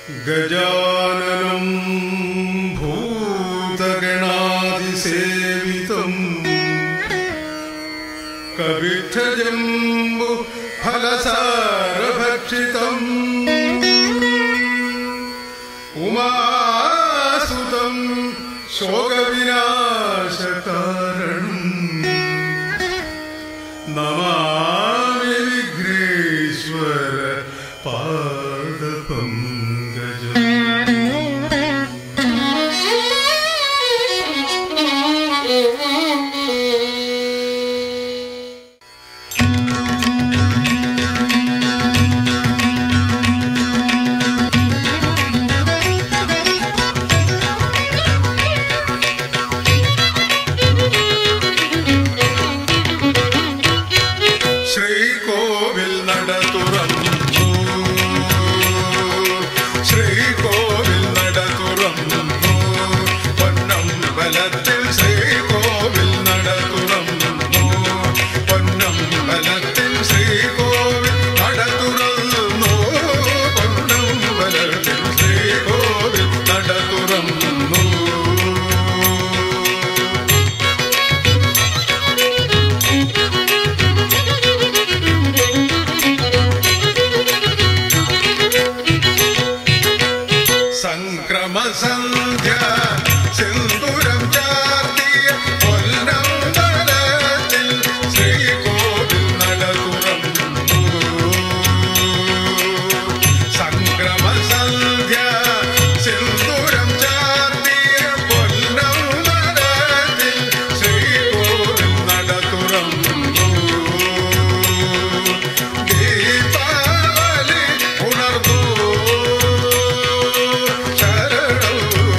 ഗജാനനം ഭൂതഗണാതിസേവിതം കവിക്ഷജംബു ഫലസാരഭക്ഷിതം ഉമാസുതം ശോകവിനാശകാരണം നമാമി വിഘ്നേശ്വര പാദപങ്കജം ശ്രീകോവിൽ നട തുറന്നു ശ്രീകോവിൽ നട തുറന്നു പൊന്നമ്പലത്തിൽ ശ്രീകോവിൽ നട തുറന്നു പൊന്നമ്പലത്തിൽ ശ്രീകോവിൽ നട തുറന്നു പൊന്നമ്പലത്തിൽ ശ്രീകോവിൽ നട തുറന്നു സംക്രമസന്ധ്യ സിന്ദൂരം ചാർത്തിയ പൊന്നമ്പലത്തിൽ ശ്രീകോവിൽ നട തുറന്നു സംക്രമസന്ധ്യ സിന്ദൂരം ചാർത്തിയ പൊന്നമ്പലത്തിൽ ശ്രീകോവിൽ നട തുറന്നു ദീപാവലി ഉണർന്നു ശരണു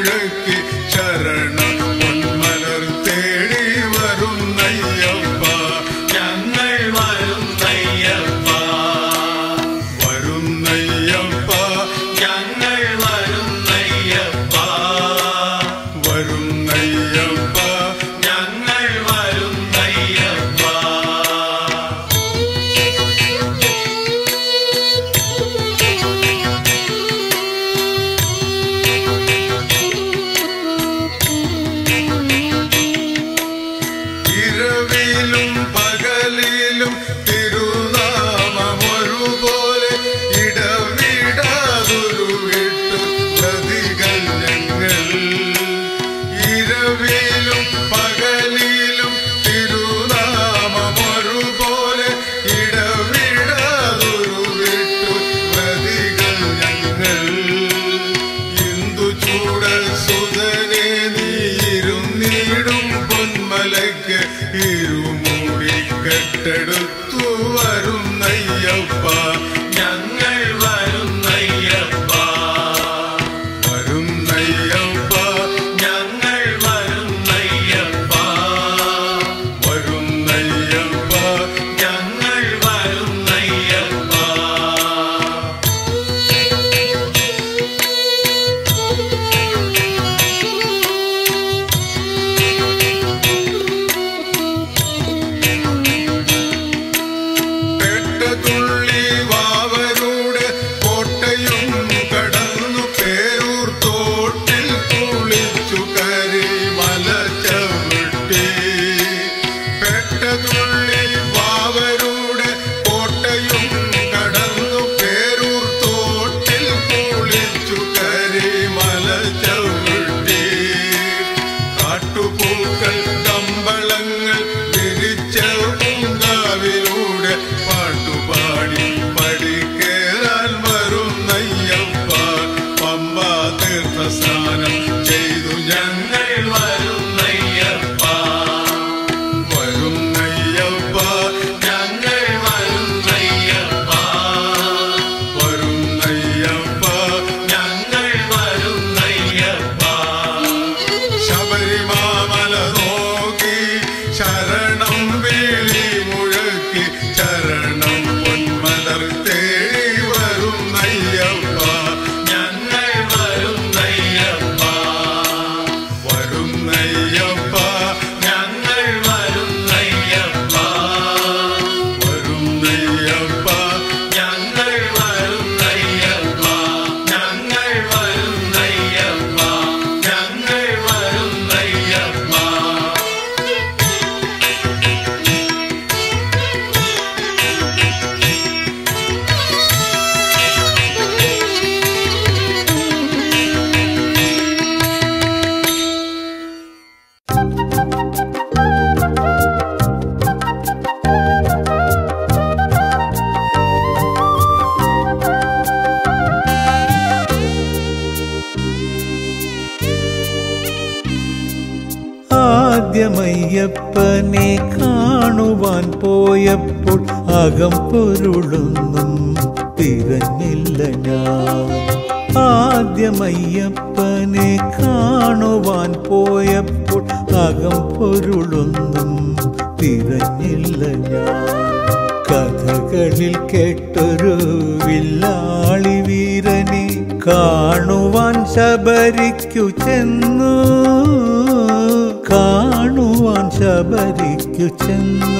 മുഴക്കി ശരണം പൊന്മലർ തേടി വരുന്നയ്യപ്പ ഞങ്ങൾ വരുന്നയ്യപ്പ വരുന്നയ്യപ്പ ഞങ്ങൾ വരുന്നയ്യപ്പ വരുന്നയ്യപ്പ ഞങ്ങൾ വരുന്നയ്യപ്പ ഇരവിലും പകലിലും തിരുനാമമൊരുപോലെ ഇടവിടാതൊരു വിട്ടു പ്രതികൾ ഞങ്ങൾ ഇരവിലും പകലിലും തിരുനാമമൊരുപോലെ ഇടവിടാതൊരു വിട്ടു പ്രതികൾ ഞങ്ങൾ ഇന്ദു ചൂട സുതനെ നീരുന്നീടും പൊന്മലയ്ക്ക് ഇരുമൂടി കെട്ടെടുത്തു വരുന്നയ്യപ്പ ഞങ്ങൾ വരുന്നയ്യപ്പ വരുന്നയ്യപ്പ ഞങ്ങൾ വരുന്നയ്യപ്പ വരുന്നയ്യപ്പ ഞങ്ങൾ വരുന്നയ്യപ്പ പെട്ടതുള്ളി വാവരുടെ കോട്ടയും കടന്നു പേരൂർ തോട്ടിൽ കുളിച്ചു കരി മല ചവിട്ടി പെട്ടതുള്ളി വാവരുടെ കോട്ടയും കടന്നു പേരൂർ തോട്ടിൽ കുളിച്ചു കരി മല ചവിട്ടി കാട്ടുപൂക്കൾ കമ്പളങ്ങൾ വിരിച്ച പൂങ്കാവിലൂടെ പാട്ടുപാടി പടിക്കേറാൻ വരുന്നയ്യപ്പ പമ്പ തീർത്ഥ സ്നാനം ചെയ്തു ഞങ്ങൾ ഞങ്ങൾ വരുന്നയ്യപ്പ വരുന്നയ്യപ്പ ഞങ്ങൾ വരുന്നയ്യപ്പ വരുന്നയ്യപ്പ ഞങ്ങൾ വരുന്നയ്യപ്പ ശബരിമാമല നോക്കി ശരണം വിളി മുഴക്കി ചരണം പൊന്മലർ തേടി വരുന്നയ്യപ്പ ഞങ്ങൾ വരുന്നയ്യപ്പ വരുന്നയ്യപ്പ ഞങ്ങൾ വരുന്നയ്യപ്പ വരുന്നയ്യപ്പ ഞങ്ങൾ വരുന്നയ്യപ്പ ഞങ്ങൾ വരുന്നയ്യപ്പ ഞങ്ങൾ വരുന്നയ്യപ്പ ആദ്യമയ്യപ്പനെ കാണുവാൻ പോയപ്പോൾ അകം പൊരുളൊന്നും തിരഞ്ഞില്ല ഞാൻ ആദ്യമയ്യപ്പനെ കാണുവാൻ പോയപ്പോൾ അകം പൊരുളൊന്നും തിരഞ്ഞില്ല ഞാൻ കഥകളിൽ കേട്ടൊരു വില്ലാളി വീരനെ കാണുവാൻ ശബരിക്കു ചെന്നു കാണുവാൻ ശബരിക്കു ചെന്നു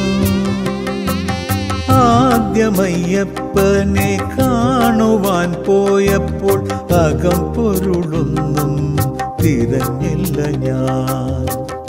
ആദ്യമയ്യപ്പനെ കാണുവാൻ പോയപ്പോൾ അകം പൊരുളൊന്നും തിരഞ്ഞില്ല ഞാൻ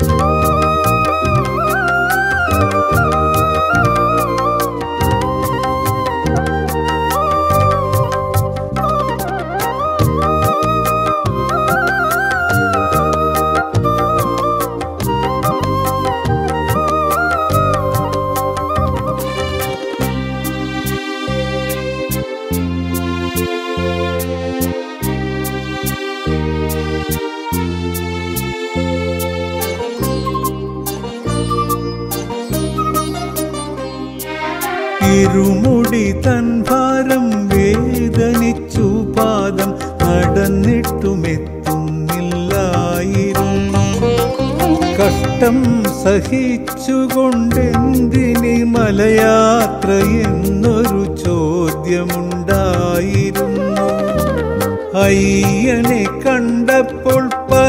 ഇരുമുടി തൻ ഭാരം വേദനിച്ചു പാദം നടന്നിട്ടുമെത്തുന്നില്ല കഷ്ടം സഹിച്ചുകൊണ്ടെന്തിനി മലയാത്ര എന്നൊരു ചോദ്യമുണ്ടായിരുന്നു അയ്യനെ കണ്ടപ്പോൾ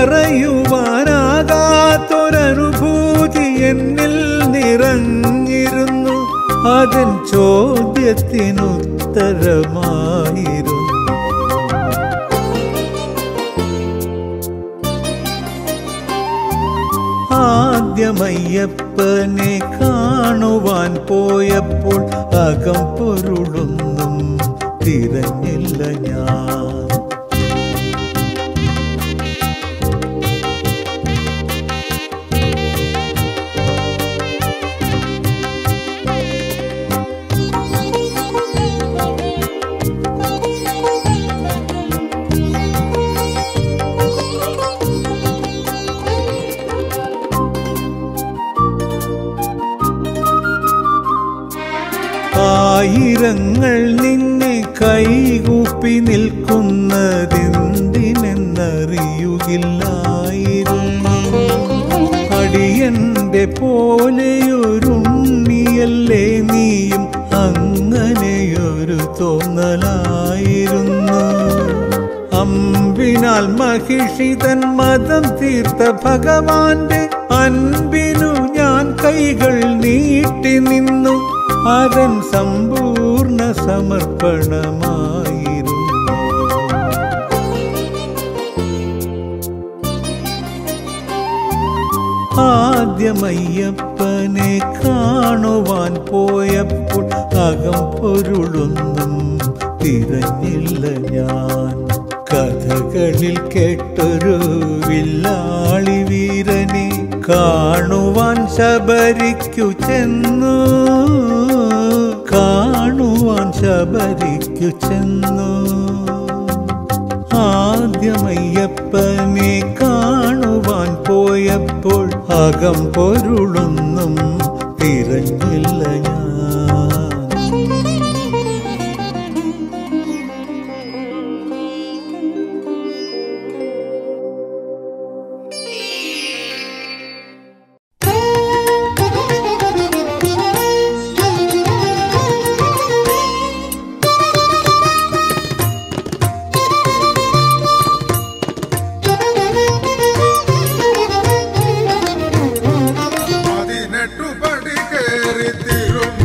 പറയുവാനാകാത്തൊരനുഭൂതി എന്നിൽ നിറഞ്ഞിരുന്നു അതൻ ചോദ്യത്തിനുത്തരമായിരുന്നു ആദ്യമയ്യപ്പനെ കാണുവാൻ പോയപ്പോൾ അകം പൊരുളൊന്നും തിരഞ്ഞില്ല ഞാൻ ആയിരങ്ങൾ നിന്നെ കൈകൂപ്പി നിൽക്കുന്നതെന്തിനെന്നറിയുകില്ലായിരുന്നു അടിയന്റെ പോലെയൊരുണ്ണിയല്ലേ നീയും അങ്ങനെയൊരു തോന്നലായിരുന്നു അമ്പിനാൽ മഹിഷിതൻ മതം തീർത്ത ഭഗവാന്റെ അൻപിനു ഞാൻ കൈകൾ നീട്ടി നിന്നു അതൻ സമ്പൂർണ്ണ സമർപ്പണമായിരുന്നു ആദ്യമയ്യപ്പനെ കാണുവാൻ പോയപ്പോൾ അകം പൊരുളൊന്നും തിരഞ്ഞില്ല ഞാൻ കഥകളിൽ കേട്ടൊരു വില്ലാളി വീരനെ കാണുവാൻ ശബരിക്കു ചെന്നു കാണുവാൻ ശബരിക്കു ചെന്നു ആദ്യമയ്യപ്പനെ കാണുവാൻ പോയപ്പോൾ അകം പൊരുളൊന്നും തിരഞ്ഞില്ല ഞാൻ പതിനെട്ടു പടി കയറി തിരുമല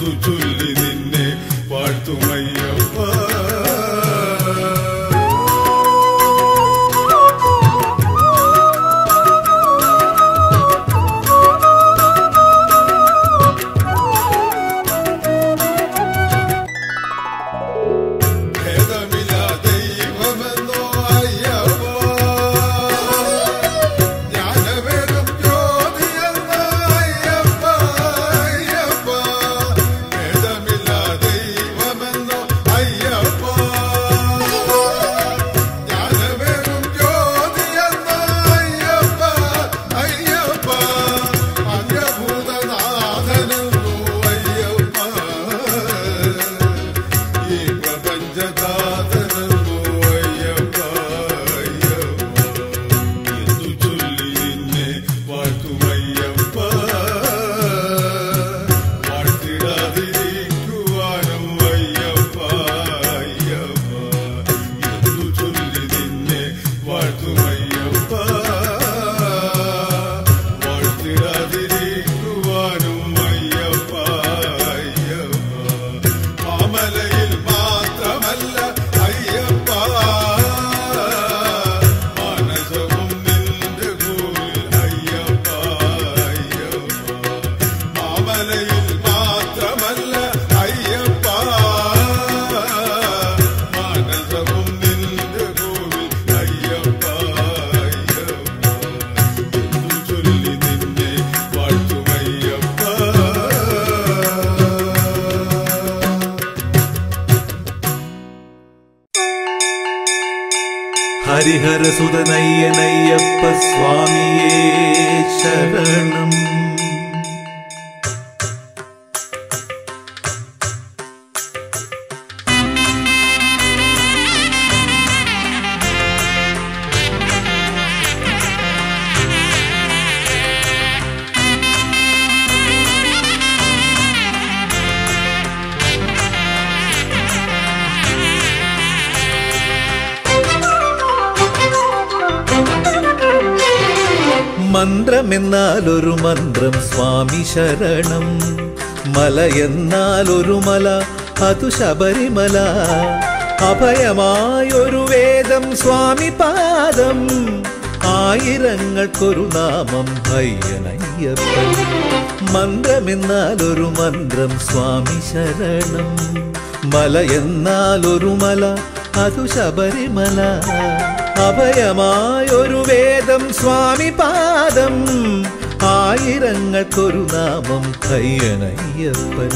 എന്തു ചൊല്ലി നിന്നെ വാഴ്ത്തുമയ്യപ്പ ഭേദമില്ല ദൈവമെന്നോ അയ്യപ്പ ജ്ഞാനവേദം ജ്യോതിയെന്നോ അയ്യപ്പ അയ്യപ്പ ഭേദമില്ല ദൈവമെന്നോ അയ്യപ്പ ജ്ഞാനവേദം ജ്യോതിയെന്നോ അയ്യപ്പ അയ്യപ്പ അന്യഭൂതനാഥനെന്നോ അയ്യപ്പ ഈ പ്രപഞ്ചദാതനെന്നോ അയ്യപ്പ അയ്യപ്പ എന്തു ചൊല്ലി നിന്നെ വാഴ്ത്തുമയ്യപ്പ വാഴ്ത്തിടാതിരിക്കുവാനും അയ്യപ്പ അയ്യപ്പ എന്തു ചൊല്ലി നിന്നെ വാഴ്ത്തുമയ്യപ്പ വാഴ്ത്തിടാതിരിക്കുവാനും അയ്യപ്പ അയ്യപ്പ മാമലയിൽ മാത്രമല്ല അയ്യപ്പ മനസ്സവും നിന്റെ കൂറിൽ അയ്യപ്പ അയ്യപ്പ മാമലയിൽ മാത്രമല്ല അയ്യപ്പ മനസ്സവും നിന്റെ കൂറിൽ അയ്യപ്പ അയ്യപ്പ എന്തു ചൊല്ലി നിന്നെ വാഴ്ത്തുമയ്യപ്പ ഹരിഹരസുതനയ്യനയ്യപ്പ സ്വാമിയേ ശരണം മന്ത്രമെന്നാൽ ഒരു മന്ത്രം സ്വാമി ശരണം മല എന്നാൽ ഒരു മല അതു ശബരിമല അഭയമായൊരു വേദം സ്വാമി പാദം ആയിരങ്ങൾക്കൊരു നാമം അയ്യനയ്യപ്പൻ മന്ത്രമെന്നാൽ ഒരു മന്ത്രം സ്വാമി ശരണം മല എന്നാൽ ഒരു മല അതു ശബരിമല അഭയമായൊരു വേദം സ്വാമി പാദം ആയിരങ്ങൾക്കൊരു നാമം കയ്യനയ്യപ്പൻ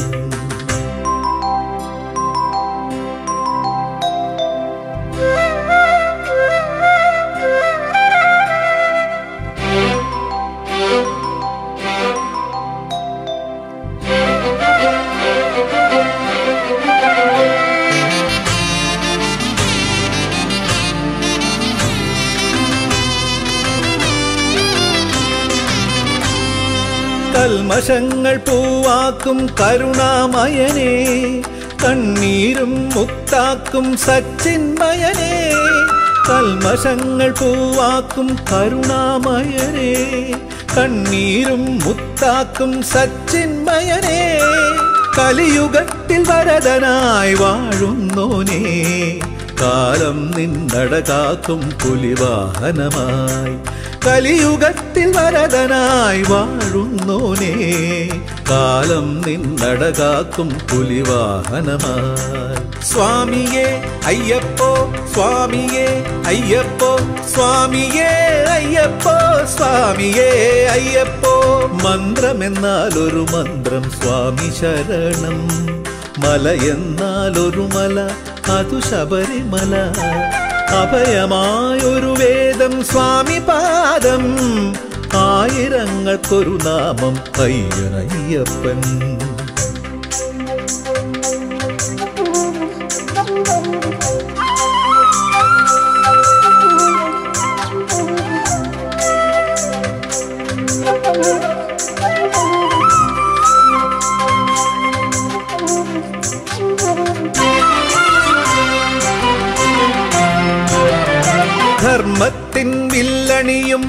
കൽമഷങ്ങൾ പൂവാക്കും കരുണാമയനേ കണ്ണീരും മുത്താക്കും സച്ചിന്മയനേ കൽമഷങ്ങൾ പൂവാക്കും കരുണാമയനേ കണ്ണീരും മുത്താക്കും സച്ചിന്മയനേ കലിയുഗത്തിൽ വരദനായി വാഴുന്നോനേ കാലം നിന്നടകാക്കും പുലിവാഹനമായി കലിയുഗത്തിൽ വരദനായി വാഴുന്നോനേ കാലം നിന്നടകാക്കും പുലിവാഹനമായി സ്വാമിയേ അയ്യപ്പോ സ്വാമിയേ അയ്യപ്പോ സ്വാമിയേ അയ്യപ്പോ സ്വാമിയേ അയ്യപ്പോ മന്ത്രമെന്നാൽ ഒരു മന്ത്രം സ്വാമി ശരണം മല എന്നാൽ ഒരു മല അതു ശബരിമല അഭയമായൊരു വേദം സ്വാമി പാദം ആയിരങ്ങൾക്കൊരു നാമം അയ്യനയ്യപ്പൻ ധർമ്മത്തിൻ വില്ലണിയും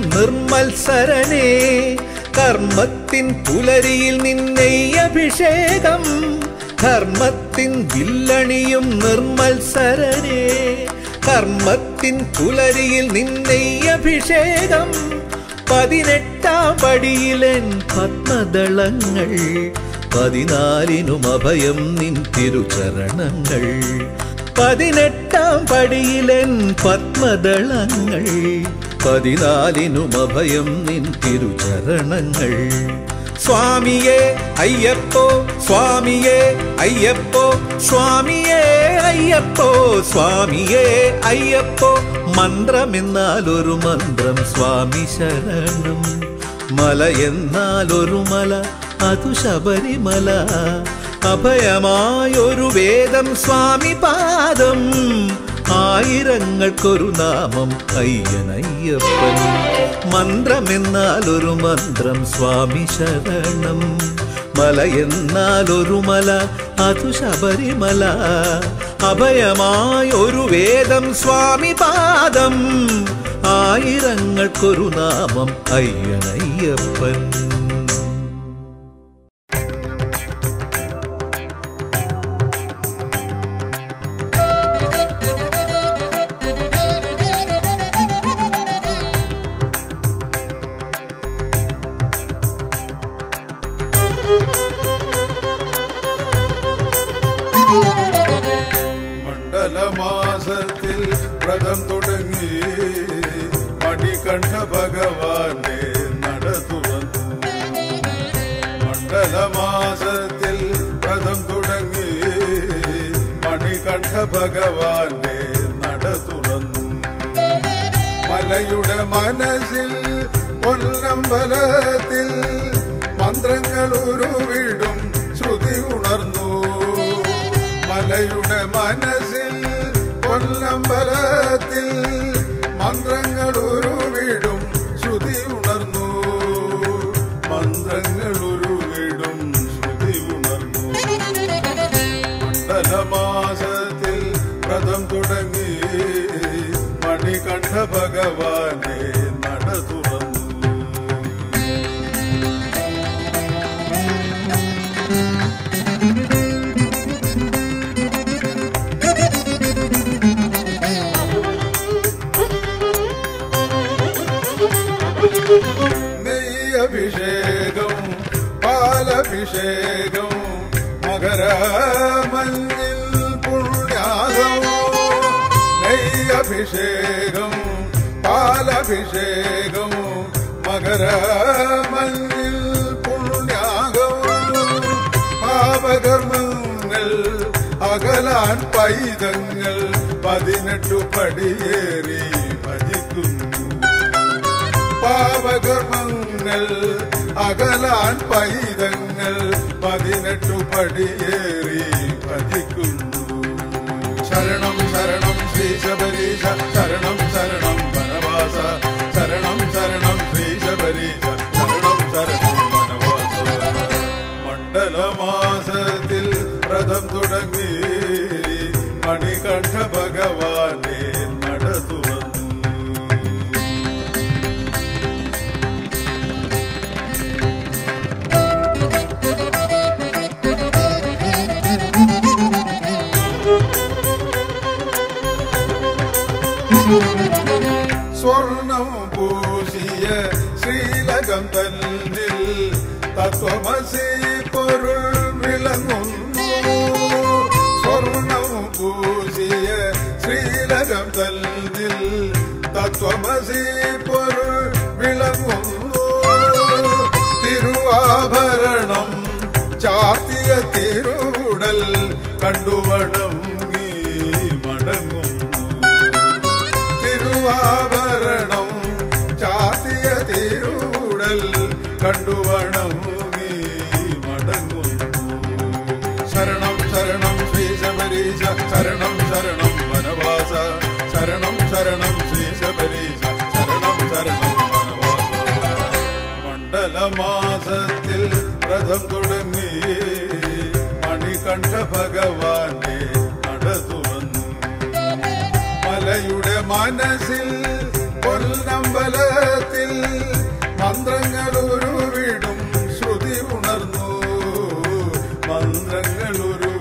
നിർമ്മത്സരനേ കർമ്മത്തിൻ പുലരിയിൽ നിന്നെ അഭിഷേകം ധർമ്മത്തിൻ വില്ലണിയും നിർമ്മത്സരനെ കർമ്മത്തിൻ പുലരിയിൽ നിന്നെയ്യഭിഷേകം പതിനെട്ടാം പടിയിലൻ പത്മദളങ്ങൾ പതിനാലിനും അഭയം നിൻ തിരുചരണങ്ങൾ പതിനെട്ടാം പടിയിലൻ പത്മദളങ്ങൾ പതിനാലിനും അഭയം നിൻ തിരുചരണങ്ങൾ സ്വാമിയേ അയ്യപ്പോ സ്വാമിയേ അയ്യപ്പോ സ്വാമിയേ അയ്യപ്പോ സ്വാമിയേ അയ്യപ്പോ മന്ത്രമെന്നാൽ ഒരു മന്ത്രം സ്വാമി ശരണം മല എന്നാൽ ഒരു മല അതു ശബരിമല അഭയമായൊരു വേദം സ്വാമി പാദം ആയിരങ്ങൾക്കൊരു നാമം അയ്യനയ്യപ്പൻ മന്ത്രമെന്നാൽ ഒരു മന്ത്രം സ്വാമി ശരണം മല എന്നാൽ ഒരു മല അതു ശബരിമല അഭയമായൊരു വേദം സ്വാമി പാദം ആയിരങ്ങൾക്കൊരു നാമം അയ്യനയ്യപ്പൻ മണ്ഡലമാസത്തിൽ വ്രതം തുടങ്ങി മണികണ്ഠ ഭഗവാന്റെ നട തുറന്നു മണ്ഡലമാസത്തിൽ വ്രതം തുടങ്ങി മണികണ്ഠ ഭഗവാന്റെ നട തുറന്നു മലയുടെ മനസ്സിൽ പൊന്നമ്പലത്തിൽ മന്ത്രങ്ങൾ ഉരുവിടും ശ്രുതി ഉണർന്നു മലയുടെ മനസ്സിൽ പൊന്നമ്പലത്തിൽ മന്ത്രങ്ങൾ ഉരുവിടും ശ്രുതി ഉണർന്നു മന്ത്രങ്ങൾ ഉരുവിടും ശ്രുതി ഉണർന്നു മണ്ഡലമാസത്തിൽ വ്രതം തുടങ്ങി മണികണ്ഠ ഭഗവാനെ നട തുറന്നു നെയ്യഭിഷേകം പാലഭിഷേകം മകരമഞ്ഞിൽ പുണ്യാകം നെയ്യഭിഷേകം പാലഭിഷേകം മകരമഞ്ഞിൽ പുണ്യാകം പാപകർമ്മങ്ങൾ അകലാൻ പൈതങ്ങൾ പതിനെട്ടു പടിയേറി ഭജിക്കുന്നു പാപകർമ്മങ്ങൾ അകലാൻ പൈതങ്ങൾ പതിനെട്ടു പടിയേറി ഭജിക്കുന്നു ശരണം ശരണം ശ്രീ ശബരീശ ശരണം ശരണം വനവാസ ശരണം ശരണം ശ്രീ ശബരീശ ശരണം ശരണം വനവാസ മണ്ഡലമാസത്തിൽ വ്രതം തുടങ്ങി മണികണ്ഠ ഭഗവാനെ നട തുറന്നു സ്വർണം പൂശിയ ശ്രീലകം തന്നിൽ തത്വമസി പൊരുൾ വിളങ്ങുന്നു സ്വർണം പൂശിയ ശ്രീലകം തന്നിൽ തത്വമസി പൊരുൾ വിളങ്ങുന്നു തിരുവാഭരണം ചാത്തിയ തിരുവുടൽ കണ്ടുവണം നീ മടങ്ങുന്നു തിരുവാഭരണം ചാത്തിയ തിരുടൽ കണ്ടുവണം നീ മടങ്ങുന്നു ശരണം ശരണം ശ്രീ ശബരീശ ശരണം ശരണം വനവാസ ശരണം ശരണം ശ്രീ ശബരീശ ശരണം ശരണം വനവാസ മണ്ഡലമാസത്തിൽ വ്രതം തുടങ്ങി മണികണ്ഠ ഭഗവാനെ നട തുറന്നു മലയുടെ മനസ്സിൽ പൊന്നമ്പലത്തിൽ മന്ത്രങ്ങൾ ഉരുവിടും ശ്രുതി ഉണർന്നു മന്ത്രങ്ങൾ ഉരുവിടും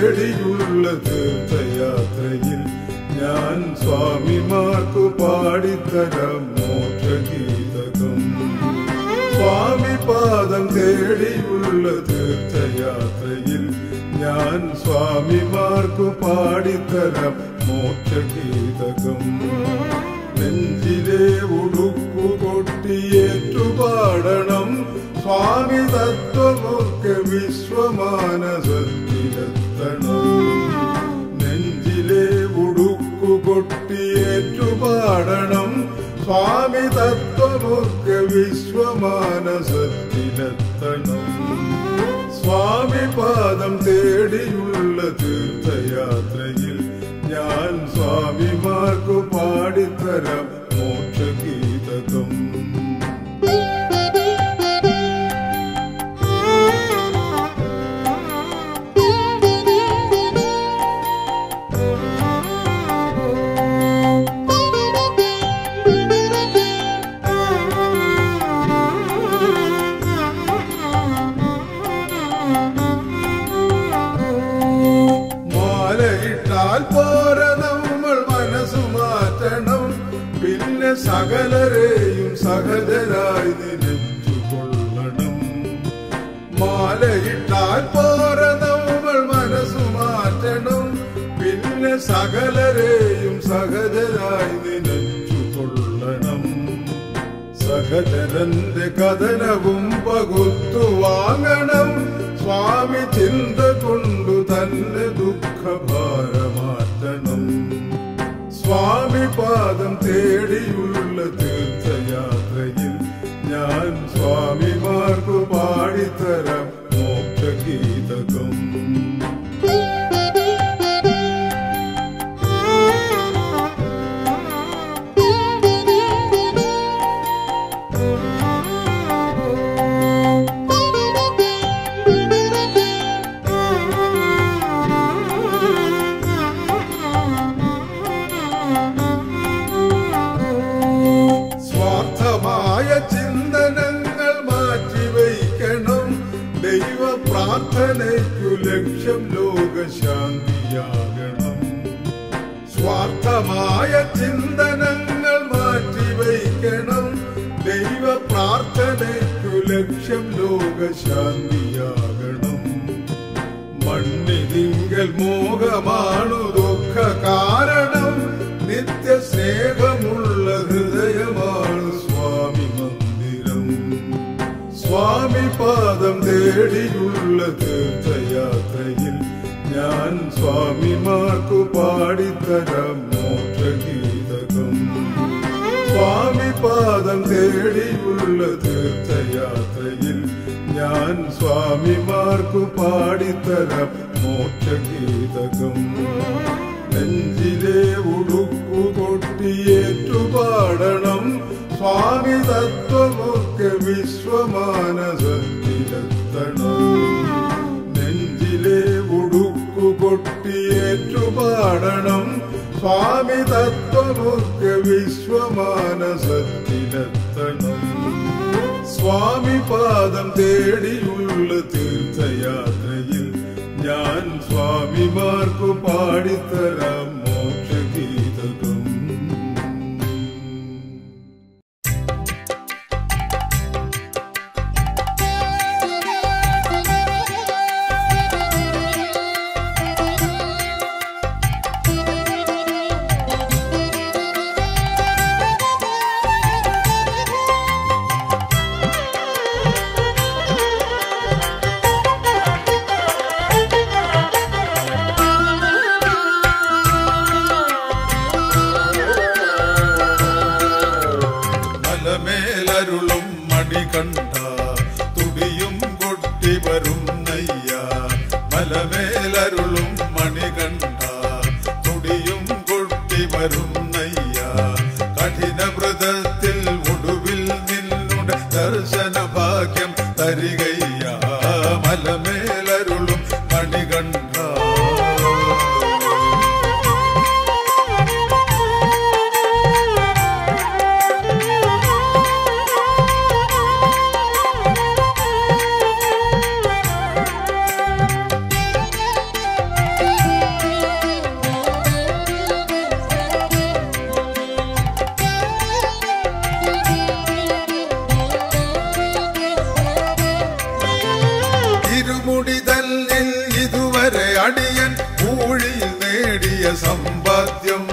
തേടിയുള്ള തീർത്ഥയാത്രയിൽ ഞാൻ സ്വാമിമാർക്കു പാടിത്തരാം മോക്ഷഗീതകം സ്വാമി പാദം തേടിയുള്ള തീർത്ഥയാത്രയിൽ ഞാൻ സ്വാമിമാർക്കു പാടിത്തരാം മോക്ഷഗീതകം നെഞ്ചിലെ ഉടുക്കു കൊട്ടിയേറ്റുപാടണം സ്വാമി തത്വമൊക്കെ വിശ്വമാനസത്തിലെത്തണം നെഞ്ചിലെ ഉടുക്കു കൊട്ടിയേറ്റുപാടണം സ്വാമി തത്വമൊക്കെ വിശ്വമാനസത്തിലെത്തണം സ്വാമി പാദം തേടിയുള്ള തീർത്ഥയാത്രയിൽ ഞാൻ സ്വാമിമാർക്കു പാടിത്തരാം മോക്ഷഗീതകം മാലയിട്ടാൽ പോരെ നമ്മൾ മനസ്സു മാറ്റണം പിന്നെ സകലരെയും സഹജരായി നിലച്ചു കൊള്ളണം മാലയിട്ടാൽ പോരെ നമ്മൾ മനസ്സു മാറ്റണം പിന്നെ സകലരെയും സഹജരായി നിലച്ചു കൊള്ളണം സഹചരന്റെ കഥനവും പകുത്തു വാങ്ങണം സ്വാമി ചിന്ത കൊണ്ടു തന്നെ ദുഃഖഭാരമാറ്റണം സ്വാമി പാദം തേടിയുള്ള തീർത്ഥയാത്രയിൽ ഞാൻ സ്വാമിമാർക്കു പാടിത്തരാം മോക്ഷഗീതകം സ്വാർത്ഥമായ ചിന്തനങ്ങൾ മാറ്റിവയ്ക്കണം ദൈവ പ്രാർത്ഥനയ്ക്കു ലക്ഷ്യം ലോകശാന്തിയാകണം സ്വാർത്ഥമായ ചിന്തനങ്ങൾ മാറ്റിവയ്ക്കണം ദൈവ പ്രാർത്ഥനയ്ക്കു ലക്ഷ്യം ലോകശാന്തിയാകണം മണ്ണിതിങ്കൽ മോഹമാണു ദുഃഖ കാരണം നിത്യ സ്നേഹമുള്ള ഹൃദയമാണ് സ്വാമി മന്ദിരം സ്വാമി പാദം തേടിയുള്ള തീർത്ഥയാത്രയിൽ ഞാൻ സ്വാമിമാർക്കു പാടിത്തരാം മോക്ഷഗീതകം സ്വാമി പാദം തേടിയുള്ള തീർത്ഥയാത്രയിൽ ഞാൻ സ്വാമിമാർക്കു പാടിത്തരാം മോക്ഷഗീതകം നെഞ്ചിലെ ഉടുക്കു കൊട്ടിയേറ്റുപാടണം സ്വാമി തത്വമൊക്കെ വിശ്വമാനസത്തിലെത്തണം നെഞ്ചിലെ ഉടുക്കു കൊട്ടിയേറ്റുപാടണം സ്വാമി തത്വമൊക്കെ വിശ്വമാനസത്തിലെത്തണം സ്വാമി പാദം തേടിയുള്ള തീർത്ഥയാത്രയിൽ ഞാൻ സ്വാമിമാർക്കു പാടിത്തരാം മോക്ഷഗീതകം മലമേലരുളും മണികണ്ഠ തുടിയും കൊട്ടി വരും നയ്യ മലമേലരുളും മണികണ്ഠ തുടിയും കൊട്ടി വരും നയ്യ കഠിന വ്രതത്തിൽ ഒടുവിൽ നിന്നുടെ ദർശന ഭാഗ്യം തരികയ്യ മലമേലരുളും മണികണ്ഠ സമ്പാദ്യം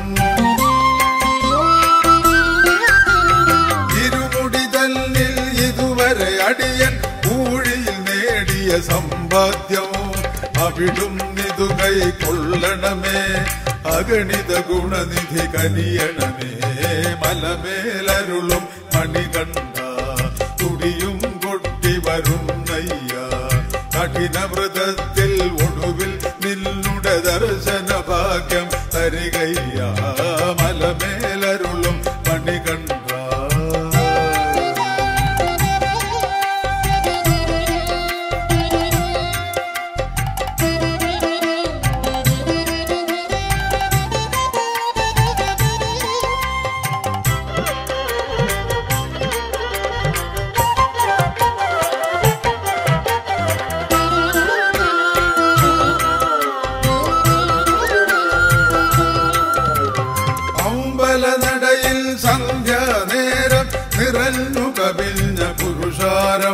ഇരുമുടി തന്നിൽ ഇതുവരെ അടിയൻ ഊഴിയിൽ നേടിയ സമ്പാദ്യം അവിടും നിതു കൈക്കൊള്ളണമേ അഗണിത ഗുണനിധി കനിയണമേ മലമേലരുളും മണികണ്ഠ തുടിയും കൊട്ടി വരും നയ്യ കഠിനവ്രതത്തിൽ ഒടുവിൽ നിന്നുടെ ദർശന ഭാഗ്യം തരികയ്യ മലമേലരുളും മണികണ്ഠ അമ്പലനടയിൽ സന്ധ്യാനേരം നിറഞ്ഞു കവിഞ്ഞ പുരുഷാരം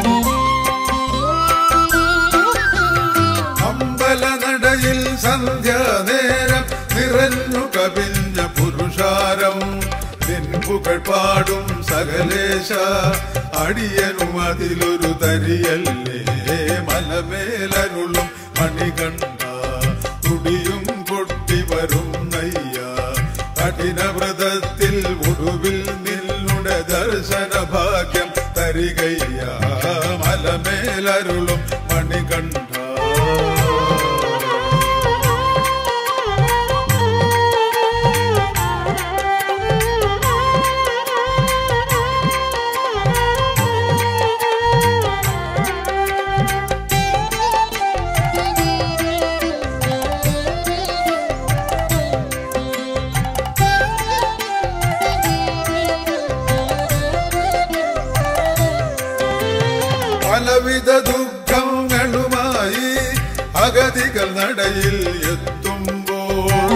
അമ്പലനടയിൽ സന്ധ്യാനേരം നിറഞ്ഞു കവിഞ്ഞ പുരുഷാരം നിൻപുകൾ പാടും സകലേശ അടിയനും അതിലൊരു തരിയല്ലേ മലമേലരുളും മണികണ്ഠ തുടിയും കൊട്ടി വരും നയ്യ കഠിനവ്രതത്തിൽ ഒടുവിൽ നിന്നുടെ ദർശന ഭാഗ്യം തരികയ്യ മലമേലരുളും മണികണ്ഠ പലവിധ ദുഃഖങ്ങളുമായി അഗതികൾ നടയിൽ എത്തുമ്പോൾ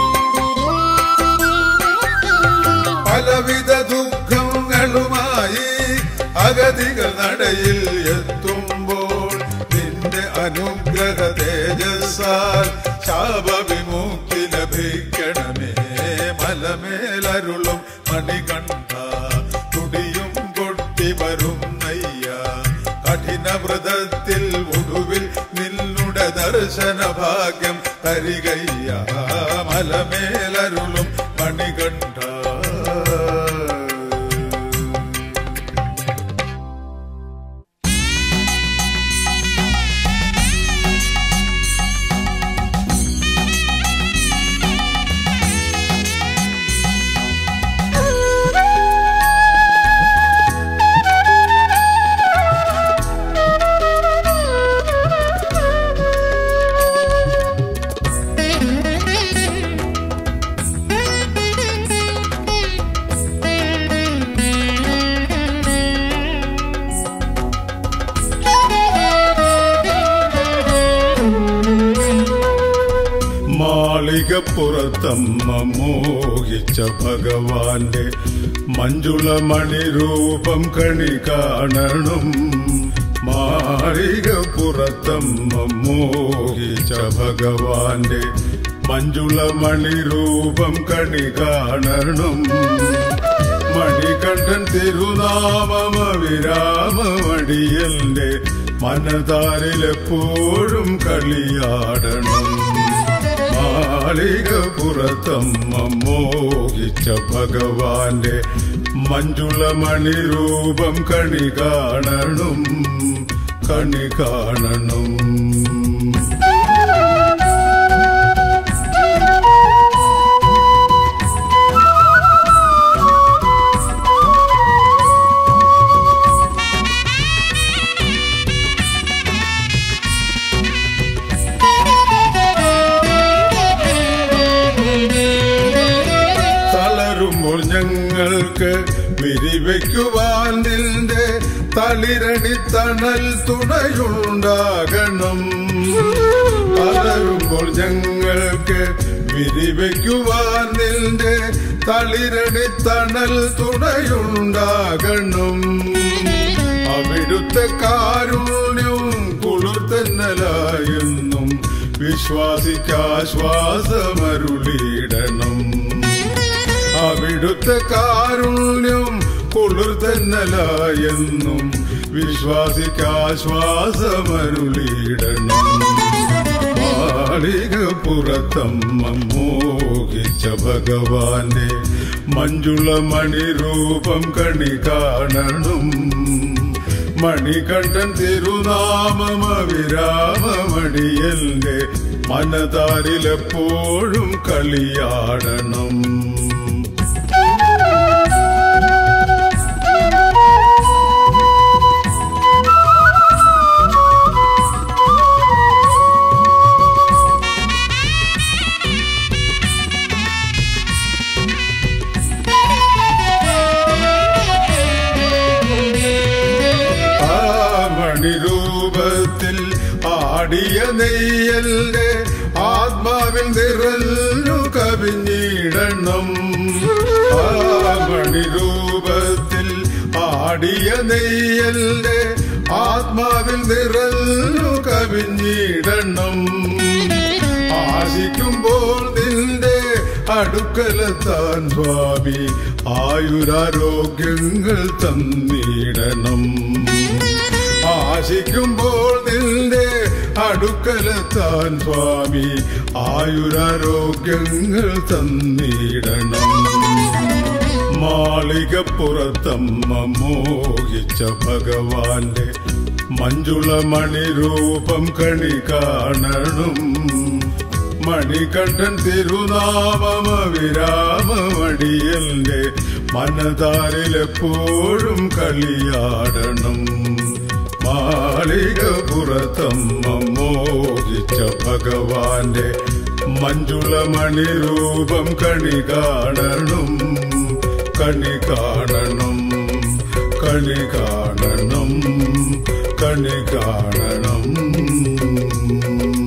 പലവിധ ദുഃഖങ്ങളുമായി അഗതികൾ നടയിൽ എത്തുമ്പോൾ നിന്റെ അനുഗ്രഹ തേജസ്സാൽ ശാപവിമുക്തി ലഭിക്കണമേ മലമേലരുളും മണികണ്ഠ തുടിയും കൊട്ടി വരും നയ്യ കഠിനവ്രതത്തിൽ ഒടുവിൽ നിന്നുടെ ദർശന ഭാഗ്യം തരികയ്യ മലമേലരുളും മണികണ്ഠ മാളികപ്പുറത്തമ്മ മോഹിച്ച ഭഗവാന്റെ മഞ്ജുള മണിരൂപം കണി കാണണം മാളികപ്പുറത്തമ്മ മോഹിച്ച ഭഗവാന്റെ മഞ്ജുള മണിരൂപം കണി കാണണം മണികണ്ഠൻ തിരുനാമമ വിരാമമടിയന്റെ മനതാരിലെപ്പോഴും കളിയാടണം മാളികപുറത്തമ്മ മോഹിച്ച ഭഗവാന്റെ മഞ്ജുള മണിരൂപം കണി കാണണം കണി കാണണം തളരുമ്പോൾ ഞങ്ങൾക്ക് വിരിവയ്ക്കുവാൻ നിന്റെ തളിരണി തണൽ തുണയുണ്ടാകണം തളരുമ്പോൾ ഞങ്ങൾക്ക് വിരിവയ്ക്കുവാൻ നിന്റെ തളിരണി തണൽ തുണയുണ്ടാകണം അവിടുത്തെ കാരുണ്യവും കുളിർത്തന്നലായെന്നും വിശ്വാസിക്കാശ്വാസമരുളിയിടണം അവിടുത്തെ കാരുണ്യം കുളിർ തന്നലായെന്നും വിശ്വാസിക്കാശ്വാസമരുളിയിടണം മാളിക പുറത്തമ്മ മോഹിച്ച ഭഗവാനെ മഞ്ജുള മണിരൂപം കണി കാണണം മണികണ്ഠൻ തിരുനാമമ വിരാമമണിയന്റെ മനതാരിലെപ്പോഴും കളിയാടണം ആ മണിരൂപത്തിൽ ആടിയ നെയ്യല്ലേ ആത്മാവിൽ നിറഞ്ഞു കവിഞ്ഞിടണം ആ മണിരൂപത്തിൽ ആടിയ നെയ്യല്ലേ ആത്മാവിൽ നിറഞ്ഞു കവിഞ്ഞിടണം ആശിക്കുമ്പോൾ നിന്റെ അടുക്കലെത്താൻ സ്വാമി ആയുരാരോഗ്യങ്ങൾ തന്നിടണം ആശിക്കുമ്പോൾ നിന്റെ അടുക്കലെത്താൻ സ്വാമി ആയുരാരോഗ്യങ്ങൾ തന്നിടണം മാളികപ്പുറത്തമ്മ മോഹിച്ച ഭഗവാന്റെ മഞ്ജുള മണിരൂപം കണി കാണണം മണികണ്ഠൻ തിരുനാമമ വിരാമമടിയന്റെ മനതാരിലെപ്പോഴും കളിയാടണം മാളികപുറത്തമ്മ മോഹിച്ച ഭഗവാന്റെ മഞ്ജുള മണിരൂപം കണി കാണണം കണി കാണണം കണി കാണണം കണി കാണണം